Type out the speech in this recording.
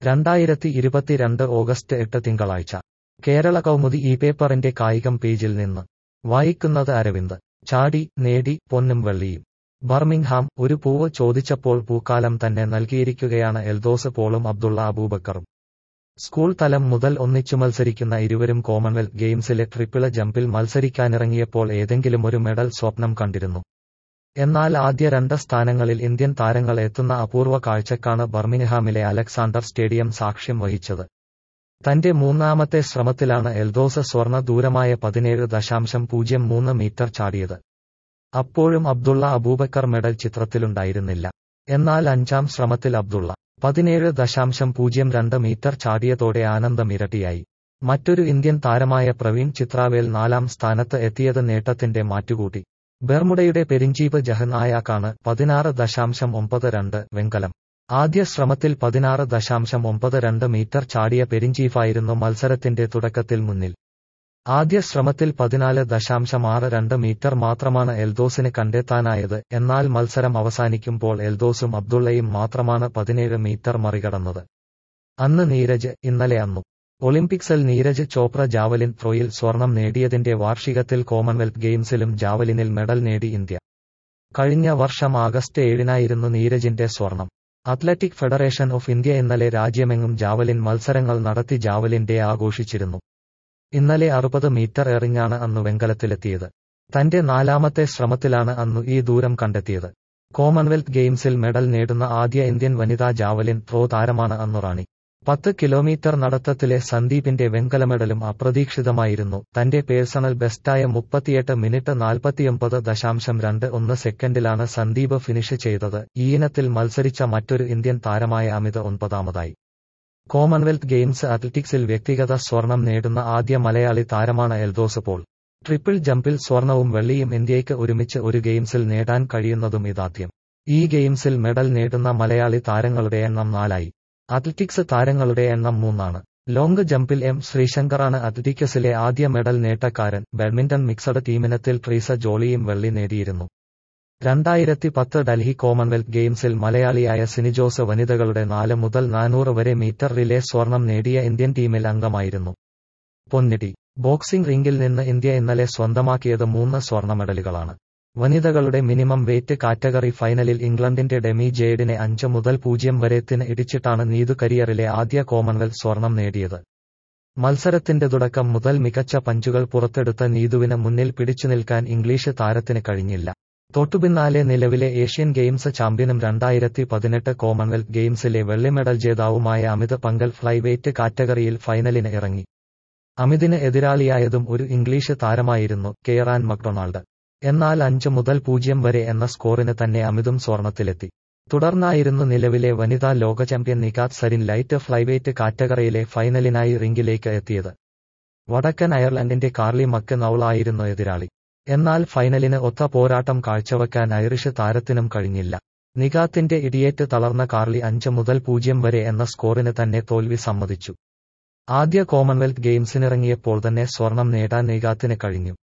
രണ്ടായിരത്തി ഇരുപത്തിരണ്ട് ഓഗസ്റ്റ് എട്ട് തിങ്കളാഴ്ച കേരള കൗമുദി ഈ പേപ്പറിന്റെ കായികം പേജിൽ നിന്ന് വായിക്കുന്നത് അരവിന്ദ് ചാടി നേടി പൊന്നും വെള്ളിയും ബർമിംഗ്ഹാം ഒരു പൂവ് ചോദിച്ചപ്പോൾ പൂക്കാലം തന്നെ നൽകിയിരിക്കുകയാണ് എൽദോസ് പോളും അബ്ദുള്ള അബൂബക്കറും സ്കൂൾ തലം മുതൽ ഒന്നിച്ചു മത്സരിക്കുന്ന ഇരുവരും കോമൺവെൽത്ത് ഗെയിംസിലെ ട്രിപ്പിള് ജമ്പിൽ മത്സരിക്കാനിറങ്ങിയപ്പോൾ ഏതെങ്കിലും ഒരു മെഡൽ സ്വപ്നം കണ്ടിരുന്നു എന്നാൽ ആദ്യ രണ്ട് സ്ഥാനങ്ങളിൽ ഇന്ത്യൻ താരങ്ങൾ എത്തുന്ന അപൂർവ കാഴ്ചക്കാണ് ബർമിംഗ്ഹാമിലെ അലക്സാണ്ടർ സ്റ്റേഡിയം സാക്ഷ്യം വഹിച്ചത് തന്റെ മൂന്നാമത്തെ ശ്രമത്തിലാണ് എൽദോസ് സ്വർണ ദൂരമായ പതിനേഴ് ദശാംശം പൂജ്യം മൂന്ന് മീറ്റർ ചാടിയത് അപ്പോഴും അബ്ദുള്ള അബൂബക്കർ മെഡൽ ചിത്രത്തിലുണ്ടായിരുന്നില്ല എന്നാൽ അഞ്ചാം ശ്രമത്തിൽ അബ്ദുള്ള പതിനേഴ് ദശാംശം പൂജ്യം രണ്ട് മീറ്റർ ചാടിയതോടെ ആനന്ദം ഇരട്ടിയായി മറ്റൊരു ഇന്ത്യൻ താരമായ പ്രവീൺ ചിത്രാവേൽ നാലാം സ്ഥാനത്ത് എത്തിയത് നേട്ടത്തിന്റെ മാറ്റുകൂട്ടി ബെർമുഡയുടെ പെരിഞ്ചീപ് ജഹനായാക്കാണ് പതിനാറ് ദശാംശം ഒമ്പത് രണ്ട് വെങ്കലം ആദ്യ ശ്രമത്തിൽ പതിനാറ് ദശാംശം ഒമ്പത് രണ്ട് മീറ്റർ ചാടിയ പെരിഞ്ചീഫായിരുന്നു മത്സരത്തിന്റെ തുടക്കത്തിൽ മുന്നിൽ ആദ്യ ശ്രമത്തിൽ പതിനാല് ദശാംശം ആറ് രണ്ട് മീറ്റർ മാത്രമാണ് എൽദോസിന് കണ്ടെത്താനായത് എന്നാൽ മത്സരം അവസാനിക്കുമ്പോൾ എൽദോസും അബ്ദുള്ളയും മാത്രമാണ് പതിനേഴ് മീറ്റർ മറികടന്നത് അന്ന് നീരജ് ഇന്നലെ അന്നും ഒളിമ്പിക്സിൽ നീരജ് ചോപ്ര ജാവലിൻ ത്രോയിൽ സ്വർണം നേടിയതിന്റെ വാർഷികത്തിൽ കോമൺവെൽത്ത് ഗെയിംസിലും ജാവലിനിൽ മെഡൽ നേടി ഇന്ത്യ കഴിഞ്ഞ വർഷം ആഗസ്റ്റ് ഏഴിനായിരുന്നു നീരജിന്റെ സ്വർണം അത്ലറ്റിക് ഫെഡറേഷൻ ഓഫ് ഇന്ത്യ ഇന്നലെ രാജ്യമെങ്ങും ജാവലിൻ മത്സരങ്ങൾ നടത്തി ജാവലിൻ ഡേ ആഘോഷിച്ചിരുന്നു ഇന്നലെ അറുപത് മീറ്റർ എറിഞ്ഞാണ് അന്നു വെങ്കലത്തിലെത്തിയത് തന്റെ നാലാമത്തെ ശ്രമത്തിലാണ് അന്നു ഈ ദൂരം കണ്ടെത്തിയത് കോമൺവെൽത്ത് ഗെയിംസിൽ മെഡൽ നേടുന്ന ആദ്യ ഇന്ത്യൻ വനിതാ ജാവലിൻ ത്രോ താരമാണ് അന്നു റാണി പത്ത് കിലോമീറ്റർ നടത്തത്തിലെ സന്ദീപിന്റെ വെങ്കല മെഡലും അപ്രതീക്ഷിതമായിരുന്നു തന്റെ പേഴ്സണൽ ബെസ്റ്റായ മുപ്പത്തിയെട്ട് മിനിറ്റ് നാൽപ്പത്തിയൊമ്പത് ദശാംശം രണ്ട് ഒന്ന് സെക്കൻഡിലാണ് സന്ദീപ് ഫിനിഷ് ചെയ്തത് ഈ ഇനത്തിൽ മത്സരിച്ച മറ്റൊരു ഇന്ത്യൻ താരമായ അമിത് ഒൻപതാമതായി കോമൺവെൽത്ത് ഗെയിംസ് അത്ലറ്റിക്സിൽ വ്യക്തിഗത സ്വർണം നേടുന്ന ആദ്യ മലയാളി താരമാണ് എൽദോസ് പോൾ ട്രിപ്പിൾ ജമ്പിൽ സ്വർണവും വെള്ളിയും ഇന്ത്യയ്ക്ക് ഒരുമിച്ച് ഒരു ഗെയിംസിൽ നേടാൻ കഴിയുന്നതും ഇതാദ്യം ഈ ഗെയിംസിൽ മെഡൽ നേടുന്ന മലയാളി താരങ്ങളുടെ എണ്ണം നാലായി അത്ലറ്റിക്സ് താരങ്ങളുടെ എണ്ണം മൂന്നാണ് ലോങ് ജമ്പിൽ എം ശ്രീശങ്കറാണ് അത്ലറ്റിക്സിലെ ആദ്യ മെഡൽ നേട്ടക്കാരൻ ബാഡ്മിന്റൺ മിക്സഡ് ടീമിനത്തിൽ ട്രീസ ജോളിയും വെള്ളി നേടിയിരുന്നു രണ്ടായിരത്തി പത്ത് ഡൽഹി കോമൺവെൽത്ത് ഗെയിംസിൽ മലയാളിയായ സിനിജോസ് വനിതകളുടെ നാല് മുതൽ നാനൂറ് വരെ മീറ്റർ റിലേ സ്വർണം നേടിയ ഇന്ത്യൻ ടീമിൽ അംഗമായിരുന്നു പൊന്നിടി ബോക്സിംഗ് റിംഗിൽ നിന്ന് ഇന്ത്യ ഇന്നലെ സ്വന്തമാക്കിയത് മൂന്ന് സ്വർണ്ണ മെഡലുകളാണ് വനിതകളുടെ മിനിമം വെയ്റ്റ് കാറ്റഗറി ഫൈനലിൽ ഇംഗ്ലണ്ടിന്റെ ഡെമി ജെയ്ഡിനെ അഞ്ച് മുതൽ പൂജ്യം വരെത്തിന് ഇടിച്ചിട്ടാണ് നീതു കരിയറിലെ ആദ്യ കോമൺവെൽത്ത് സ്വർണം നേടിയത് മത്സരത്തിന്റെ തുടക്കം മുതൽ മികച്ച പഞ്ചുകൾ പുറത്തെടുത്ത നീതുവിന് മുന്നിൽ പിടിച്ചു നിൽക്കാൻ ഇംഗ്ലീഷ് താരത്തിന് കഴിഞ്ഞില്ല തൊട്ടുപിന്നാലെ നിലവിലെ ഏഷ്യൻ ഗെയിംസ് ചാമ്പ്യനും രണ്ടായിരത്തി പതിനെട്ട് കോമൺവെൽത്ത് ഗെയിംസിലെ വെള്ളി മെഡൽ ജേതാവുമായ അമിത് പങ്കൽ ഫ്ലൈവെയ്റ്റ് കാറ്റഗറിയിൽ ഫൈനലിന് ഇറങ്ങി അമിതിന് എതിരാളിയായതും ഒരു ഇംഗ്ലീഷ് താരമായിരുന്നു കെയറാൻ മക്ഡൊണാൾഡ് എന്നാൽ അഞ്ച് മുതൽ പൂജ്യം വരെ എന്ന സ്കോറിന് തന്നെ അമിതും സ്വർണത്തിലെത്തി തുടർന്നായിരുന്നു നിലവിലെ വനിതാ ലോക champion Nikhat Zareen light flyweight കാറ്റഗറിയിലെ ഫൈനലിനായി റിംഗിലേക്ക് എത്തിയത് വടക്കൻ അയർലൻഡിന്റെ കാർലി മക്ക് നൌളായിരുന്നു എതിരാളി എന്നാൽ ഫൈനലിന് ഒത്ത പോരാട്ടം കാഴ്ചവെക്കാൻ ഐറിഷ് താരത്തിനും കഴിഞ്ഞില്ല നികാത്തിന്റെ ഇടിയേറ്റ് തളർന്ന കാർലി അഞ്ച് മുതൽ പൂജ്യം വരെ എന്ന സ്കോറിന് തന്നെ തോൽവി സമ്മതിച്ചു ആദ്യ കോമൺവെൽത്ത് ഗെയിംസിനിറങ്ങിയപ്പോൾ തന്നെ സ്വർണം നേടാൻ നികാത്തിന് കഴിഞ്ഞു